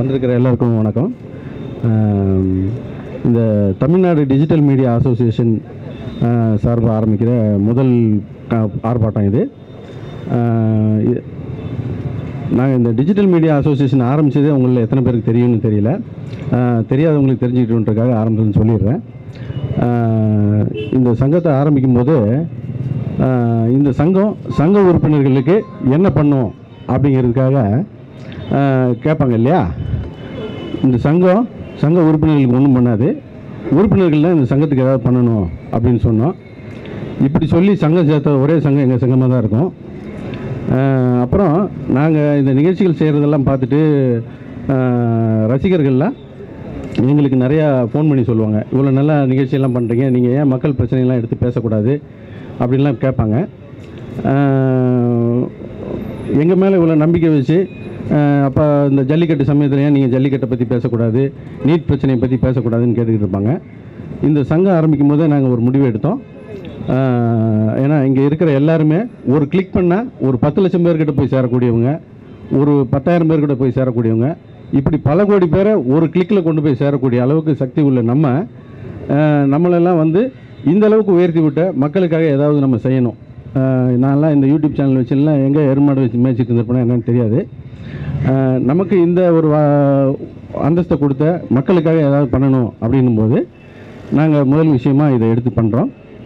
வந்திருக்கிற எல்லாருக்கும் வணக்கம் ஆம், இந்த தமிழ்நாடு டிஜிட்டல் மீடியா அசோசியேஷன் சார்பாக ஆரம்பிக்கிற முதல் க- ஆர்ப்பாட்டம் இது நாங்கள் இந்த டிஜிட்டல் மீடியா அசோசியேஷன் ஆரம்பித்ததே உங்களில் எத்தனை பேருக்கு தெரியும்னு தெரியல ஆ, தெரியாதவங்களுக்கு தெரிஞ்சுக்கிட்டுன்றக்காக ஆரம்பிச்சதுன்னு சொல்லிடுறேன் ஆ, இந்த சங்கத்தை ஆரம்பிக்கும் போது ஆ, இந்த சங்கம் சங்க உறுப்பினர்களுக்கு என்ன பண்ணும் அப்படிங்கிறதுக்காக ஆ, கேட்பாங்க இல்லையா இந்த சங்கம் சங்க உறுப்பினர்களுக்கு ஒன்றும் பண்ணாது உறுப்பினர்கள் தான் இந்த சங்கத்துக்கு ஏதாவது பண்ணணும் அப்படின்னு சொன்னோம் இப்படி சொல்லி சங்கம் சேர்த்த ஒரே சங்கம் எங்கள் சங்கமாக தான் இருக்கும் ஆஹ் அப்புறம் நாங்கள் இந்த நிகழ்ச்சிகள் செய்கிறதெல்லாம் பார்த்துட்டு ஆஹ் ரசிகர்கள்லாம் எங்களுக்கு நிறையா ஃபோன் பண்ணி சொல்லுவாங்க இவ்வளோ நல்லா நிகழ்ச்சியெல்லாம் பண்ணுறீங்க நீங்கள் ஏன் மக்கள் பிரச்சனையெல்லாம் எடுத்து பேசக்கூடாது அப்படின்லாம் கேட்பாங்க எங்கள் மேலே இவ்வளோ நம்பிக்கை வச்சு அப்போ இந்த ஜல்லிக்கட்டு சமயத்தில் ஏன் நீங்கள் ஜல்லிக்கட்டை பற்றி பேசக்கூடாது நீட் பிரச்சனையை பற்றி பேசக்கூடாதுன்னு கேட்டுக்கிட்டு இருப்பாங்க இந்த சங்கம் ஆரம்பிக்கும் போதே நாங்கள் ஒரு முடிவு எடுத்தோம் ஆஹ் ஏன்னா இங்கே இருக்கிற எல்லாருமே ஒரு கிளிக் பண்ணால் ஒரு பத்து லட்சம் பேர்கிட்ட போய் சேரக்கூடியவங்க ஒரு பத்தாயிரம் பேர்கிட்ட போய் சேரக்கூடியவங்க இப்படி பல கோடி பேரை ஒரு கிளிக்கில் கொண்டு போய் சேரக்கூடிய அளவுக்கு சக்தி உள்ள நம்ம ஆஹ் நம்மளெல்லாம் வந்து இந்த அளவுக்கு உயர்த்தி விட்ட மக்களுக்காக ஏதாவது நம்ம செய்யணும் ஆஹ் நான்லாம் இந்த யூடியூப் சேனல் வச்சுலாம் எங்கே எருமாடு வச்சு மேய்ச்சிட்டு இருந்திருப்பேனா என்னன்னு தெரியாது ஆஹ் நமக்கு இந்த ஒரு வா- அந்தஸ்தை கொடுத்த மக்களுக்காக ஏதாவது பண்ணணும் அப்படின்னும் போது நாங்கள் முதல் விஷயமா இதை எடுத்து பண்ணுறோம்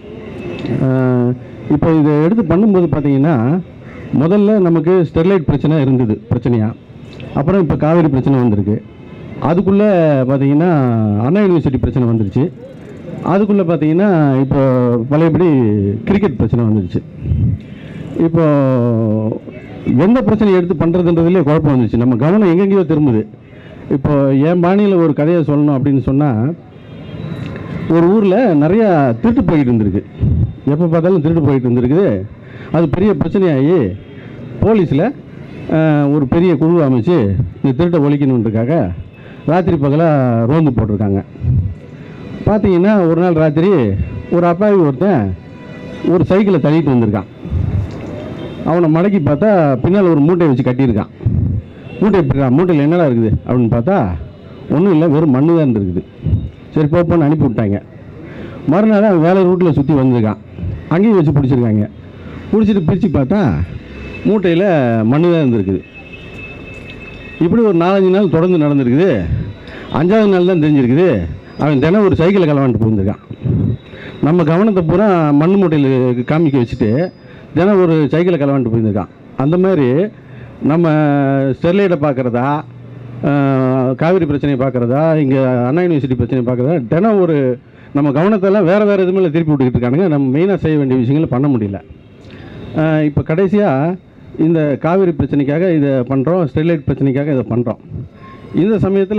இப்போ இதை எடுத்து பண்ணும்போது பார்த்தீங்கன்னா முதல்ல நமக்கு ஸ்டெர்லைட் பிரச்சனை இருந்தது பிரச்சனையா அப்புறம் இப்போ காவேரி பிரச்சனை வந்திருக்கு அதுக்குள்ளே பார்த்தீங்கன்னா அண்ணா யூனிவர்சிட்டி பிரச்சனை வந்துருச்சு அதுக்குள்ளே பார்த்தீங்கன்னா இப்போ பழையபடி கிரிக்கெட் பிரச்சனை வந்துருச்சு இப்போ எந்த பிரச்சனையை எடுத்து பண்ணுறதுன்றதுலேயே குழப்பம் வந்துச்சு நம்ம கவனம் எங்கெங்கேயோ திரும்புது இப்போ என் பாணியில் ஒரு கதையை சொல்லணும் அப்படின்னு சொன்னால் ஒரு ஊரில் நிறையா திருட்டு போயிட்டு இருந்திருக்கு எப்போ பார்த்தாலும் திருட்டு போயிட்டு இருந்திருக்குது அது பெரிய பிரச்சனையாகி போலீஸில் ஒரு பெரிய குழு அமைச்சு இந்த திருட்டை ஒழிக்கணுன்றக்காக ராத்திரி பகலாக ரோந்து போட்டிருக்காங்க பார்த்தீங்கன்னா ஒரு நாள் ராத்திரி ஒரு அப்பாவி ஒருத்தன் ஒரு சைக்கிளை தள்ளிட்டு வந்திருக்கான் அவனை மடக்கி பார்த்தா பின்னால் ஒரு மூட்டையை வச்சு கட்டியிருக்கான் மூட்டை எப்படிடா மூட்டையில் என்னடா இருக்குது அப்படின்னு பார்த்தா ஒன்றும் இல்லை வெறும் மண்ணு தான் இருக்குது சரி போப்போன்னு அனுப்பி விட்டாங்க மறுநாள் அவன் வேலை ரூட்டில் சுற்றி வந்திருக்கான் அங்கேயும் வச்சு பிடிச்சிருக்காங்க பிடிச்சிட்டு பிரித்து பார்த்தா மூட்டையில் மண்ணு தான் இருந்திருக்குது இப்படி ஒரு நாலஞ்சு நாள் தொடர்ந்து நடந்திருக்குது அஞ்சாவது நாள் தான் தெரிஞ்சிருக்குது அவன் தினம் ஒரு சைக்கிளை கலவாண்டு போயிருந்திருக்கான் நம்ம கவனத்தை பூரா மண் மூட்டையில் காமிக்க வச்சுட்டு தினம் ஒரு சைக்கிளை கலவாண்டு போயிருந்திருக்கான் அந்த மாதிரி நம்ம ஸ்டெர்லைட்டை பார்க்குறதா காவிரி பிரச்சனையை பார்க்குறதா இங்கே அண்ணா யூனிவர்சிட்டி பிரச்சனையை பார்க்குறதா தினம் ஒரு நம்ம கவனத்தெல்லாம் வேறு வேறு இதுமாதிரி திருப்பி விட்டுக்கிட்டு இருக்கானுங்க நம்ம மெயினாக செய்ய வேண்டிய விஷயங்களை பண்ண முடியல இப்போ கடைசியாக இந்த காவிரி பிரச்சனைக்காக இதை பண்ணுறோம் ஸ்டெர்லைட் பிரச்சனைக்காக இதை பண்ணுறோம் இந்த சமயத்தில்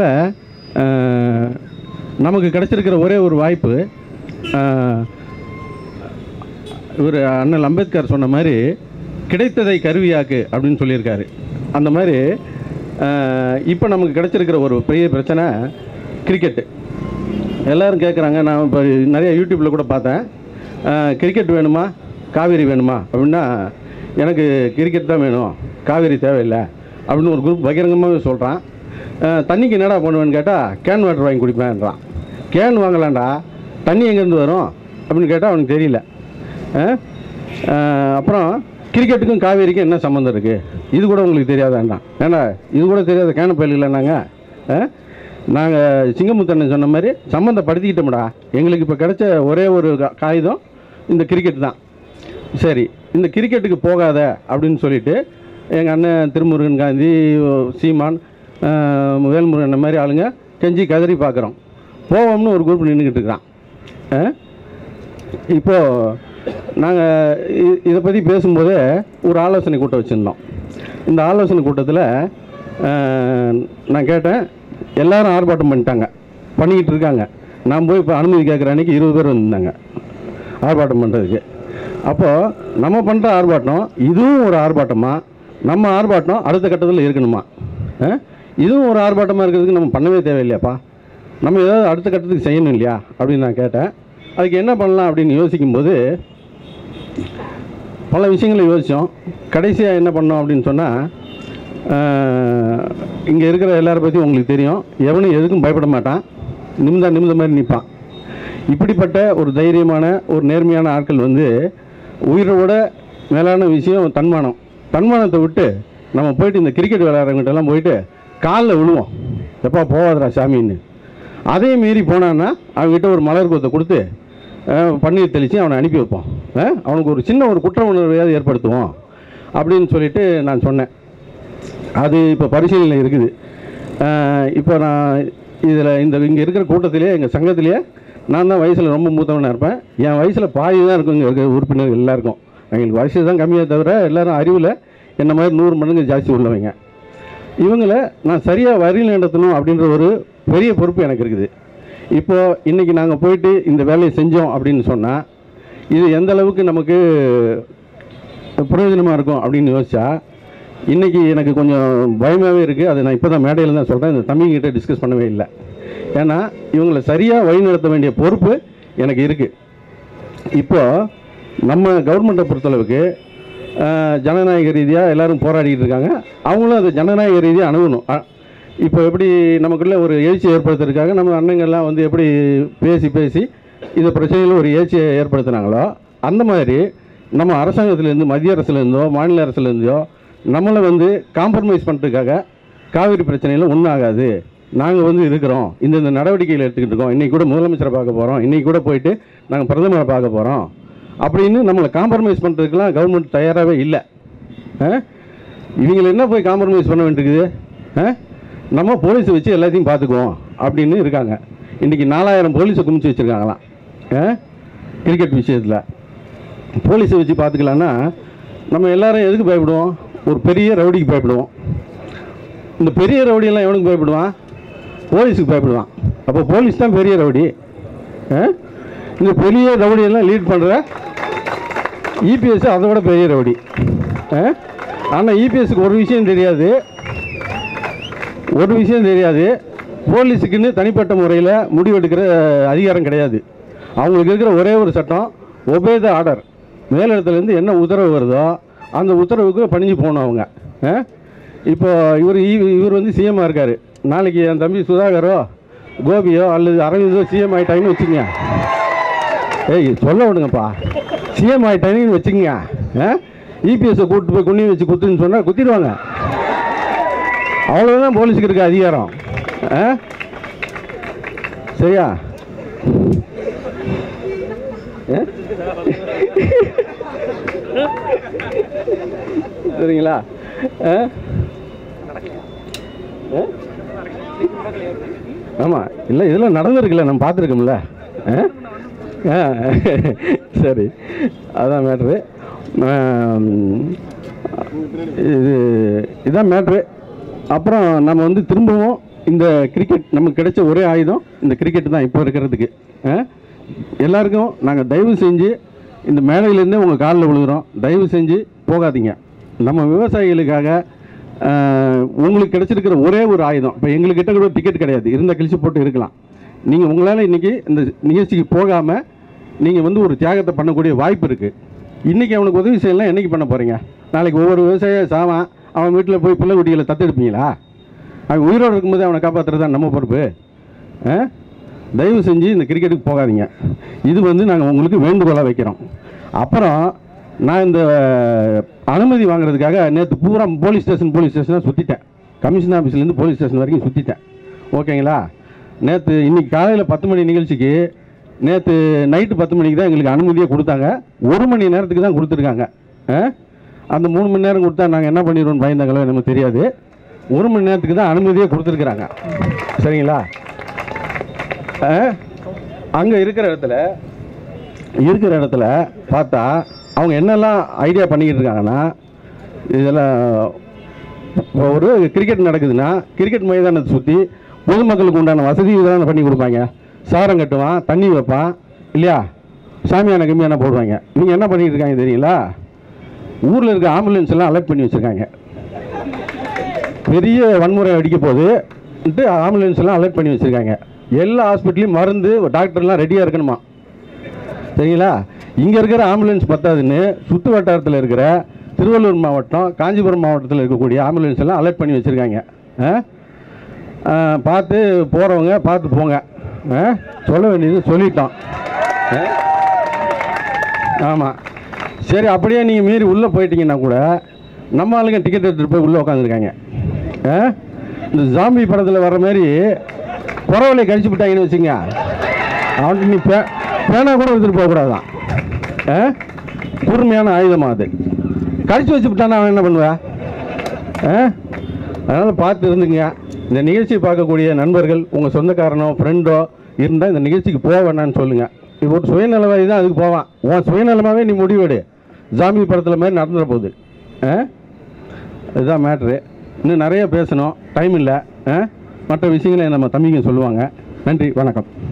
நமக்கு கிடைச்சிருக்கிற ஒரே ஒரு வாய்ப்பு ஆஹ், இவர் அண்ணல் அம்பேத்கர் சொன்ன மாதிரி கிடைத்ததை கருவியாக்கு அப்படின்னு சொல்லியிருக்காரு அந்த மாதிரி இப்போ நமக்கு கிடைச்சிருக்கிற ஒரு பெரிய பிரச்சனை கிரிக்கெட்டு எல்லாரும் கேட்குறாங்க நான் இப்போ நிறைய யூடியூப்பில் கூட பார்த்தேன் அஹ், கிரிக்கெட் வேணுமா காவேரி வேணுமா அப்படின்னா எனக்கு கிரிக்கெட் தான் வேணும் காவேரி தேவையில்லை அப்படின்னு ஒரு குரூப் பகிரங்கமாகவே சொல்கிறான் தண்ணிக்கு என்னடா பண்ணுவேன்னு கேட்டால் கேன் வாட்டர் வாங்கி குடிப்பேன்றான் கேன் வாங்கலாம்டா தண்ணி எங்கேருந்து வரும் அப்படின்னு கேட்டால் அவனுக்கு தெரியல அஹ், அஹ், அப்புறம் கிரிக்கெட்டுக்கும் காவேரிக்கும் என்ன சம்மந்தம் இருக்குது இது கூட உங்களுக்கு தெரியாதாண்டா ஏண்டா இது கூட தெரியாத கேன பயில்களை நாங்கள் நாங்கள் சிங்கமுத்தண்ணன் சொன்ன மாதிரி சம்மந்தப்படுத்திக்கிட்டோம்டா எங்களுக்கு இப்போ கிடைச்ச ஒரே ஒரு கா- காகிதம் இந்த கிரிக்கெட் தான் சரி இந்த கிரிக்கெட்டுக்கு போகாத அப்படின்னு சொல்லிட்டு எங்கள் அண்ணன் திருமுருகன் காந்தி சீமான் ஆஹ், வேல்முருகன் இந்த மாதிரி ஆளுங்க கெஞ்சி கதறி பார்க்குறோம் போவோம்னு ஒரு குரூப் நின்றுக்கிட்டு இருக்கிறான் ஆ? இப்போது நாங்கள் இதை பற்றி பேசும்போதே ஒரு ஆலோசனை கூட்டம் வச்சுருந்தோம் இந்த ஆலோசனை கூட்டத்தில் நான் கேட்டேன் எல்லாரும் ஆர்ப்பாட்டம் பண்ணிட்டாங்க பண்ணிக்கிட்டு இருக்காங்க நான் போய் இப்போ அனுமதி கேட்குற அன்றைக்கி இருபது பேர் வந்திருந்தாங்க ஆர்ப்பாட்டம் பண்ணுறதுக்கு அப்போது நம்ம பண்ணுற ஆர்ப்பாட்டம் இதுவும் ஒரு ஆர்ப்பாட்டமா நம்ம ஆர்ப்பாட்டம் அடுத்த கட்டத்தில் இருக்கணுமா ஆ? இதுவும் ஒரு ஆர்ப்பாட்டமாக இருக்கிறதுக்கு நம்ம பண்ணவே தேவையில்லையாப்பா நம்ம ஏதாவது அடுத்த கட்டத்துக்கு செய்யணும் இல்லையா அப்படின்னு நான் கேட்டேன் அதுக்கு என்ன பண்ணலாம் அப்படின்னு யோசிக்கும்போது பல விஷயங்களை யோசித்தோம் கடைசியாக என்ன பண்ணோம் அப்படின்னு சொன்னால் இங்கே இருக்கிற எல்லாரை பற்றியும் உங்களுக்கு தெரியும் எவனும் எதுக்கும் பயப்பட மாட்டான் நிமிந்தா நிமிந்த மாதிரி நிற்பான் இப்படிப்பட்ட ஒரு தைரியமான ஒரு நேர்மையான ஆட்கள் வந்து உயிரோட மேலான விஷயம் தன்மானம் தன்மானத்தை விட்டு நம்ம போயிட்டு இந்த கிரிக்கெட் விளையாடுறவங்ககிட்ட எல்லாம் போயிட்டு காலில் விழுவோம் எப்பா போவாதடா சாமின்னு அதையும் மீறி போனான்னா அவங்ககிட்ட ஒரு மலர் கொத்தை கொடுத்து அஹ், பன்னீர் தெளித்து அவனை அனுப்பி வைப்போம் அஹ், அவனுக்கு ஒரு சின்ன ஒரு குற்ற உணர்வையாவது ஏற்படுத்துவோம் அப்படின்னு சொல்லிட்டு நான் சொன்னேன் அது இப்போ பரிசீலனை இருக்குது அஹ், இப்போ நான் இதில் இந்த இங்கே இருக்கிற கூட்டத்திலே எங்கள் சங்கத்திலேயே நான் தான் வயசில் ரொம்ப மூத்தவனாக இருப்பேன் என் வயசில் பாதி தான் இருக்கும் இங்கே இருக்கிற உறுப்பினர்கள் எல்லாருக்கும் எங்களுக்கு வயசு தான் கம்மியாக தவிர எல்லாரும் அறிவில் என்ன மாதிரி நூறு மடங்கு ஜாஸ்தி உள்ளவங்க இவங்களை நான் சரியாக வரி நடத்தணும் அப்படின்ற ஒரு பெரிய பொறுப்பு எனக்கு இருக்குது இப்போது இன்றைக்கி நாங்கள் போயிட்டு இந்த வேலையை செஞ்சோம் அப்படின்னு சொன்னால் இது எந்த அளவுக்கு நமக்கு பிரயோஜனமாக இருக்கும் அப்படின்னு யோசிச்சா இன்றைக்கி எனக்கு கொஞ்சம் பயமாகவே இருக்குது அதை நான் இப்போ தான் மேடையில் தான் சொல்கிறேன் இந்த தம்பிங்கிட்ட டிஸ்கஸ் பண்ணவே இல்லை ஏன்னா இவங்களை சரியாக வழிநடத்த வேண்டிய பொறுப்பு எனக்கு இருக்குது இப்போ நம்ம கவர்மெண்ட்டை பொறுத்தளவுக்கு அஹ், ஜனநாயக ரீதியாக எல்லாரும் போராடிட்டு இருக்காங்க அவங்களும் அதை ஜனநாயக ரீதியாக அணுகணும் அ- இப்போ எப்படி நமக்குள்ள ஒரு எழுச்சி ஏற்படுத்துறதுக்காக நம்ம அண்ணங்கள்லாம் வந்து எப்படி பேசி பேசி இந்த பிரச்சனையில் ஒரு எழுச்சியை ஏற்படுத்துனாங்களோ அந்த மாதிரி நம்ம அரசாங்கத்திலேருந்து மத்திய அரசுலேருந்தோ மாநில அரசுலேருந்தோ நம்மளை வந்து காம்ப்ரமைஸ் பண்ணுறதுக்காக காவிரி பிரச்சனையில் ஒன்றும் ஆகாது நாங்கள் வந்து இருக்கிறோம் இந்தந்த நடவடிக்கைகள் எடுத்துக்கிட்டு இருக்கோம் இன்றைக்கி கூட முதலமைச்சரை பார்க்க போகிறோம் இன்றைக்கி கூட போயிட்டு நாங்கள் பிரதமரை பார்க்க போகிறோம் அப்படின்னு நம்மளை காம்ப்ரமைஸ் பண்ணுறதுக்கெலாம் கவர்மெண்ட் தயாராகவே இல்லை ஆ? இவங்களை என்ன போய் காம்ப்ரமைஸ் பண்ண வேண்டியிருக்குது ஆ? நம்ம போலீஸை வச்சு எல்லாத்தையும் பார்த்துக்குவோம் அப்படின்னு இருக்காங்க இன்றைக்கி நாலாயிரம் போலீஸை குமிச்சு வச்சுருக்காங்களாம் கிரிக்கெட் விஷயத்தில் போலீஸை வச்சு பார்த்துக்கலான்னா நம்ம எல்லாரும் எதுக்கு பயப்படுவோம் ஒரு பெரிய ரவுடிக்கு பயப்படுவோம் இந்த பெரிய ரவுடியெல்லாம் எவனுக்கு பயப்படுவான் போலீஸுக்கு பயப்படுவான் அப்போ போலீஸ் தான் பெரிய ரவுடி ஆ? இந்த பெரிய ரவுடியெல்லாம் லீட் பண்ணுற இபிஎஸ் அதை விட பெரிய ரவுடி ஆனால் இபிஎஸ்க்கு ஒரு விஷயம் தெரியாது ஒரு விஷயம் தெரியாது போலீஸுக்குன்னு தனிப்பட்ட முறையில் முடிவெடுக்கிற அதிகாரம் கிடையாது அவங்களுக்கு இருக்கிற ஒரே ஒரு சட்டம் ஒபே த ஆர்டர் மேலிடத்துலேருந்து என்ன உத்தரவு வருதோ அந்த உத்தரவுக்கு பணிஞ்சு போகணும் அவங்க ஆ? இப்போ இவர் இவர் வந்து சிஎம்மாக இருக்கார் நாளைக்கு என் தம்பி சுதாகரோ கோபியோ அல்லது அரவிந்தோ சிஎம் ஆகிட்டாங்கன்னு வச்சுங்க ஏய் சொல்ல விடுங்கப்பா சிஎம் ஆகிட்டாங்கன்னு வச்சுக்கங்க இபிஎஸ்ஸை கூப்பிட்டு போய் குண்ணி வச்சு குத்துன்னு சொன்னால் குத்திடுவாங்க அவ்வளோதான் போலீஸுக்கு இருக்க அதிகாரம் ஆ? சரியா ஆ? சரிங்களா ஆ? ஆ? ஆமாம் இல்லை இதெல்லாம் நடந்திருக்குல்ல நம்ம பார்த்துருக்கோம்ல ஆ ஆ சரி அதான் மேட்ரு இது இதான் மேட்ரு அப்புறம் நம்ம வந்து திரும்பவும் இந்த கிரிக்கெட் நமக்கு கிடைச்ச ஒரே ஆயுதம் இந்த கிரிக்கெட் தான் இப்போ இருக்கிறதுக்கு ஆ? எல்லாருக்கும் நாங்கள் தயவு செஞ்சு இந்த மேடையிலேருந்தே உங்கள் காலில் விழுகிறோம் தயவு செஞ்சு போகாதீங்க நம்ம விவசாயிகளுக்காக ஆ, உங்களுக்கு கிடைச்சிருக்கிற ஒரே ஒரு ஆயுதம் இப்போ எங்கள்கிட்ட கூட டிக்கெட் கிடையாது இருந்த கிழிச்சு போட்டு இருக்கலாம் நீங்கள் உங்களால் இன்றைக்கி இந்த நிகழ்ச்சிக்கு போகாமல் நீங்கள் வந்து ஒரு தியாகத்தை பண்ணக்கூடிய வாய்ப்பு இருக்குது இன்றைக்கி அவனுக்கு உதவி செய்யலாம் என்னைக்கு பண்ண போகிறீங்க நாளைக்கு ஒவ்வொரு விவசாய சாவான் அவன் வீட்டில் போய் பிள்ளை குட்டிகளை தத்தெடுப்பீங்களா அவன் உயிரோடு இருக்கும்போது அவனை காப்பாற்றுறது தான் நம்ம பொறுப்பு ஆ? தயவு செஞ்சு இந்த கிரிக்கெட்டுக்கு போகாதீங்க இது வந்து நாங்கள் உங்களுக்கு வேண்டுகோளாக வைக்கிறோம் அப்புறம் நான் இந்த அனுமதி வாங்குறதுக்காக நேற்று பூரா போலீஸ் ஸ்டேஷன் போலீஸ் ஸ்டேஷனாக சுற்றிட்டேன் கமிஷன் ஆஃபீஸ்லேருந்து போலீஸ் ஸ்டேஷன் வரைக்கும் சுற்றிட்டேன் ஓகேங்களா நேற்று இன்னைக்கு காலையில் பத்து மணி நிகழ்ச்சிக்கு நேற்று நைட்டு பத்து மணிக்கு தான் எங்களுக்கு அனுமதியே கொடுத்தாங்க ஒரு மணி நேரத்துக்கு தான் கொடுத்துருக்காங்க ஆ? அந்த மூணு மணி நேரம் கொடுத்தா நாங்கள் என்ன பண்ணிடுவோம்னு பயந்தாங்களோ நமக்கு தெரியாது ஒரு மணி நேரத்துக்கு தான் அனுமதியே கொடுத்துருக்குறாங்க சரிங்களா அங்கே இருக்கிற இடத்துல இருக்கிற இடத்துல பார்த்தா அவங்க என்னெல்லாம் ஐடியா பண்ணிக்கிட்டு இருக்காங்கன்னா இதெல்லாம் இப்போ ஒரு கிரிக்கெட் நடக்குதுன்னா கிரிக்கெட் மைதானத்தை சுற்றி பொதுமக்களுக்கு உண்டான வசதி இதெல்லாம் பண்ணி கொடுப்பாங்க சாரம் கட்டுவான் தண்ணி வைப்பான் இல்லையா சாமியான கம்மியான போடுவாங்க நீங்கள் என்ன பண்ணிட்டு இருக்காங்க தெரியுங்களா ஊரில் இருக்க ஆம்புலன்ஸ் எல்லாம் அலர்ட் பண்ணி வச்சுருக்காங்க பெரிய வன்முறை அடிக்க போகுது ஆம்புலன்ஸ் எல்லாம் அலர்ட் பண்ணி வச்சுருக்காங்க எல்லா ஹாஸ்பிட்டலையும் மருந்து டாக்டர்லாம் ரெடியாக இருக்கணுமா சரிங்களா இங்கே இருக்கிற ஆம்புலன்ஸ் பத்தாதுன்னு சுற்று வட்டாரத்தில் இருக்கிற திருவள்ளூர் மாவட்டம் காஞ்சிபுரம் மாவட்டத்தில் இருக்கக்கூடிய ஆம்புலன்ஸ் எல்லாம் அலர்ட் பண்ணி வச்சுருக்காங்க பார்த்து போகிறவங்க பார்த்து போங்க ஆ? சொல்ல வேண்டியது சொல்லிட்டோம் ஆமாம் சரி அப்படியே நீங்கள் மீறி உள்ளே போயிட்டீங்கன்னா கூட நம்ம ஆளுங்க டிக்கெட் எடுத்துகிட்டு போய் உள்ளே உட்காந்துருக்காங்க இந்த ஜாம்பி படத்தில் வர்ற மாதிரி குறவலை கழிச்சு விட்டாங்கன்னு வச்சுங்க அவன்கிட்ட நீ பே பேனா கூட எடுத்துகிட்டு போகக்கூடாதான் ஆ? கூர்மையான ஆயுதமா அது கழிச்சு வச்சு விட்டானா அவன் என்ன பண்ணுவேன் அதனால் பார்த்து இருந்துங்க இந்த நிகழ்ச்சியை பார்க்கக்கூடிய நண்பர்கள் உங்கள் சொந்தக்காரனோ ஃப்ரெண்டோ இருந்தால் இந்த நிகழ்ச்சிக்கு போக வேணான்னு சொல்லுங்கள் இப்போ ஒரு சுயநலவாதி தான் அதுக்கு போவான் உன் சுயநலமாகவே நீ முடிவெடு ஜாமி படத்தில் மாதிரி நடந்துட போகுது ஆ இதுதான் மேட்ரு இன்னும் நிறைய பேசணும் டைம் இல்லை ஆ? மற்ற விஷயங்களை நம்ம தம்பிங்க சொல்லுவாங்க நன்றி வணக்கம்